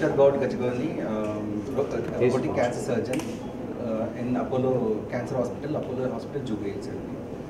తుషార్ గౌడ్ గజగోని ఒకటి cancer surgeon in Apollo cancer hospital Apollo hospital Jubilee Hills అండి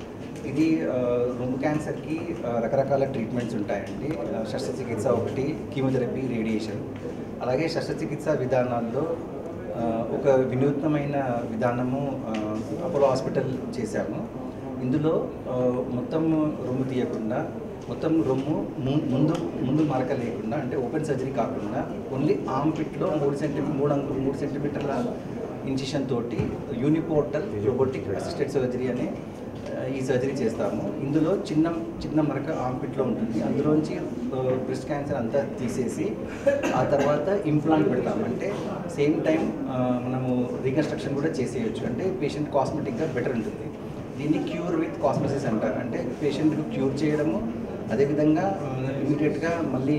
ఇది ఆ, రొమ్ము క్యాన్సర్కి ఆ, రకరకాల ట్రీట్మెంట్స్ ఉంటాయండి ఆ, శస్త్రచికిత్స ఒకటి కీమోథెరపీ రేడియేషన్ అలాగే శస్త్రచికిత్స విధానాల్లో ఆ, ఒక వినూత్నమైన విధానము ఆ, అపోలో హాస్పిటల్ చేశాము ఇందులో ఆ, మొత్తం రొమ్ము తీయకుండా మొత్తం రొమ్ము ము- ముందు ముందు మరక లేకుండా అంటే ఓపెన్ సర్జరీ కాకుండా ఓన్లీ ఆమ్ పిట్లో మూడు సెంటీమీ మూడు అంగు మూడు సెంటీమీటర్ల ఇంజెక్షన్ తోటి యూనిపోర్టల్ రోబోటిక్ అసిస్టెడ్ సర్జరీ అనే ఆ, ఈ సర్జరీ చేస్తాము ఇందులో చిన్న చిన్న మరక ఆంపిట్లో ఉంటుంది అందులోంచి బ్రెస్ట్ క్యాన్సర్ అంతా తీసేసి ఆ తర్వాత ఇంప్లాంట్ పెడతాము అంటే సేమ్ టైం మనము రీకన్స్ట్రక్షన్ కూడా చేసేయచ్చు అంటే పేషెంట్ కాస్మెటిక్గా బెటర్ ఉంటుంది దీన్ని క్యూర్ విత్ కాస్మెసిస్ అంటారు అంటే పేషెంట్కి క్యూర్ చేయడము అదేవిధంగా ఇమీడియట్గా మళ్ళీ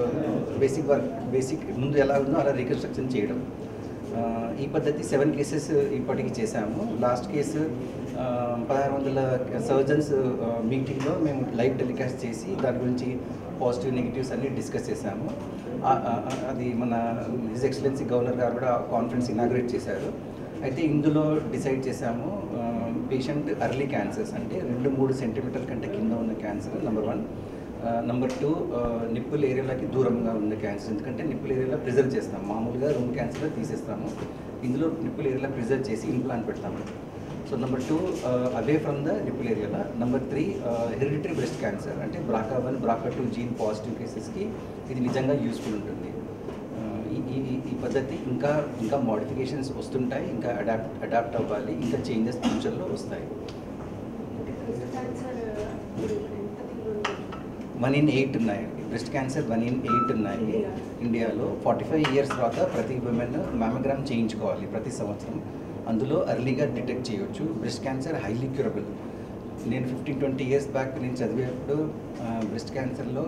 బేసిక్ వర్క్ బేసిక్ ముందు ఎలా ఉందో అలా రీకన్స్ట్రక్షన్ చేయడం ఆ, ఈ పద్ధతి సెవెన్ కేసెస్ ఇప్పటికి చేశాము లాస్ట్ కేసు ఆ, పదహారు వందల సర్జన్స్ మీటింగ్లో మేము లైవ్ టెలికాస్ట్ చేసి దాని గురించి పాజిటివ్ నెగిటివ్స్ అన్ని డిస్కస్ చేశాము ఆ- ఆ- ఆ- అది మన హిజ్ ఎక్సలెన్సీ గవర్నర్ గారు కూడా కాన్ఫరెన్స్ ఇనాగ్రేట్ చేశారు అయితే ఇందులో డిసైడ్ చేశాము పేషెంట్ అర్లీ క్యాన్సర్స్ అంటే రెండు మూడు సెంటీమీటర్ కంటే కింద ఉన్న cancer number one number two nipple ఏరియాలకి దూరంగా ఉన్న క్యాన్సర్ ఎందుకంటే నిప్పుల్ ఏరియాలో ప్రిజర్వ్ చేస్తాం మామూలుగా రూమ్ క్యాన్సర్ తీసేస్తాము ఇందులో నిప్పుల్ ఏరియాలో ప్రిజర్వ్ చేసి ఇంప్లాంట్ పెడతాము so number two away from the nipple ఏరియాలో number three hereditary breast cancer అంటే BRCA one BRCA two gene positive కేసెస్కి ఇది నిజంగా యూస్ఫుల్ ఉంటుంది ఆ, ఈ ఈ ఈ- ఈ పద్ధతి ఇంకా ఇంకా మోడిఫికేషన్స్ వస్తుంటాయి ఇంకా అడాప్ట్ అడాప్ట్ అవ్వాలి ఇంకా చేంజెస్ ఫ్యూచర్లో వస్తాయి అంటే బ్రెస్ట్ క్యాన్సర్ మీరు ఎంత తీవ్రంగా వన్ ఇన్ ఎయిట్ ఉన్నాయండి breast cancer one in eight ఉన్నాయి ఇండియా. ఇండియాలో ఫార్టీ ఫైవ్ ఇయర్స్ తర్వాత ప్రతి ఉమెన్ మ్యామోగ్రామ్ చేయించుకోవాలి ప్రతి సంవత్సరం అందులో ఎర్లీగా డిటెక్ట్ చేయొచ్చు బ్రెస్ట్ క్యాన్సర్ హైలీ క్యూరబుల్ నేను ఫిఫ్టీన్ ట్వంటీ ఇయర్స్ బ్యాక్ నేను చదివేటప్పుడు బ్రెస్ట్ క్యాన్సర్లో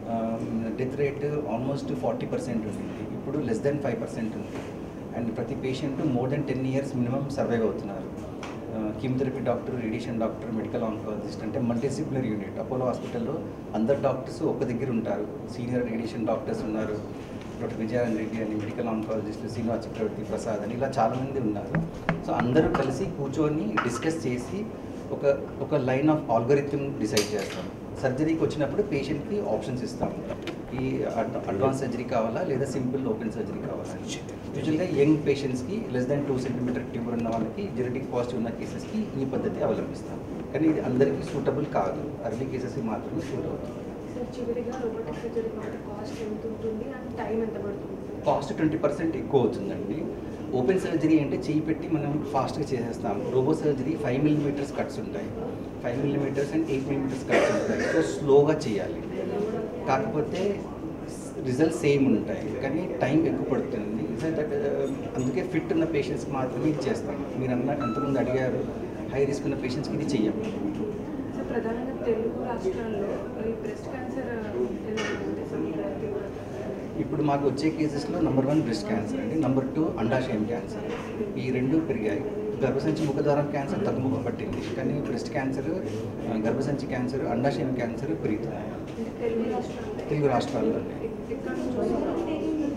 death rate almost forty percent ఉంది ఇప్పుడు లెస్ దెన్ ఫైవ్ పర్సెంట్ ఉంది అండ్ ప్రతి patient more than ten years minimum survive అవుతున్నారు chemotherapy doctor radiation doctor medical oncologist అంటే మల్టీడిసిప్లినరీ యూనిట్ అపోలో హాస్పిటల్లో అందరు డాక్టర్స్ ఒక దగ్గర ఉంటారు సీనియర్ రేడియేషన్ డాక్టర్స్ ఉన్నారు డాక్టర్ విజయాన్ రెడ్డి అని మెడికల్ ఆంకాలజిస్ట్ శ్రీనివాస్ చక్రవర్తి ప్రసాద్ అని ఇలా చాలామంది ఉన్నారు సో అందరూ కలిసి కూర్చొని డిస్కస్ చేసి ఒక ఒక లైన్ ఆఫ్ ఆల్గరిథం డిసైడ్ చేస్తాం సర్జరీకి వచ్చినప్పుడు పేషెంట్కి ఆప్షన్స్ ఇస్తాం ఈ అడ్- అడ్వాన్స్ సర్జరీ కావాలా లేదా సింపుల్ ఓపెన్ సర్జరీ కావాలా యూజువల్గా యంగ్ పేషెంట్స్కి less than two centimetre tumour ఉన్న వాళ్ళకి జెనెటిక్ పాజిటివ్ ఉన్న కేసెస్కి ఈ పద్ధతి అవలంబిస్తాం కానీ ఇది అందరికీ సూటబుల్ కాదు అర్లీ కేసెస్కి మాత్రమే సూట్ అవుతుంది సార్ చివరిగా రోబోటిక్ సర్జరీ కాబట్టి కాస్ట్ ఎంత ఉంటుంది అండ్ టైం ఎంత పడుతుంది కాస్ట్ ట్వంటీ పర్సెంట్ ఎక్కువ అవుతుందండి ఓపెన్ సర్జరీ అంటే చేయి పెట్టి మనం ఫాస్ట్గా చేసేస్తాం robo surgery five millimetres cuts ఉంటాయి five millimetres and eight millimetres cuts ఉంటాయి సో స్లోగా చేయాలి కాకపోతే రిజల్ట్ సేమ్ ఉంటాయి కానీ టైం ఎక్కువ పడుతుంది సో దట్ అందుకే ఫిట్ ఉన్న పేషెంట్స్కి మాత్రమే ఇది చేస్తాం మీరు అన్న ఎంతమంది అడిగారు హై రిస్క్ ఉన్న పేషెంట్స్కి ఇది చెయ్యం సార్ ప్రధానంగా తెలుగు రాష్ట్రాల్లో ఈ బ్రెస్ట్ క్యాన్సర్ ఎలా ఉంటుంది సార్ తీవ్రత? ఇప్పుడు మాకు వచ్చే కేసెస్లో నెంబర్ వన్ బ్రెస్ట్ క్యాన్సర్ అండి నెంబర్ టూ అండాశయం క్యాన్సర్ ఈ రెండు పెరిగాయి గర్భసంచి ముఖద్వారం క్యాన్సర్ తగ్గుముఖం పట్టింది కానీ బ్రెస్ట్ క్యాన్సర్ ఆ, గర్భసంచి క్యాన్సర్ అండాశయం క్యాన్సర్ పెరుగుతున్నాయి అంటే తెలుగు రాష్ట్రాల్లో తెలుగు రాష్ట్రాల్లోనే ఎక్- ఎక్కడ నుంచి వస్తుంది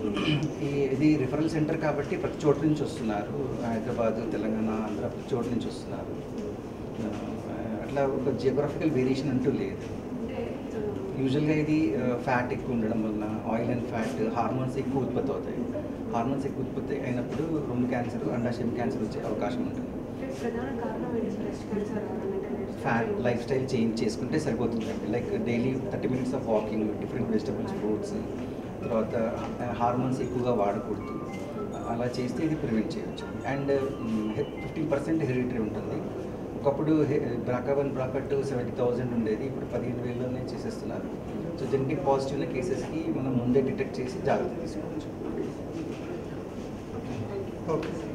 ఈ ఇది రిఫరల్ సెంటర్ కాబట్టి ప్రతి చోట నుంచి వస్తున్నారు హైదరాబాద్ తెలంగాణ ఆంధ్ర ప్రతి చోట నుంచి వస్తున్నారు ఆ, అట్లా ఒక జియోగ్రఫికల్ వేరియేషన్ అంటూ లేదు అంటే యూజువల్గా ఇది ఫ్యాట్ ఎక్కువ ఉండడం వలన ఆయిల్ అండ్ ఫ్యాట్ హార్మోన్స్ ఎక్కువ ఉత్పత్తి అవుతాయి హార్మోన్స్ ఎక్కువ ఉత్పత్తి అయినప్పుడు రొమ్ము క్యాన్సర్ అండాశయం క్యాన్సర్ వచ్చే అవకాశం ఉంటుంది అంటే ప్రధాన కారణం ఏంటి breast cancer fat lifestyle change చేసుకుంటే సరిపోతుందండి like daily thirty minutes of walking different vegetables fruits తర్వాత హార్మోన్స్ ఎక్కువగా వాడకూడదు అలా చేస్తే ఇది ప్రివెంట్ చేయొచ్చు అండ్ ఫిఫ్టీన్ పర్సెంట్ హెరిటరీ ఉంటుంది ఒకప్పుడు BRCA one BRCA two seventy thousand ఉండేది ఇప్పుడు పదిహేను వేలలోనే చేసేస్తున్నారు సో జెనెటిక్ పాజిటివ్ ఉన్న కేసెస్కి మనం ముందే డిటెక్ట్ చేసి జాగ్రత్త తీసుకోవచ్చు ఓకే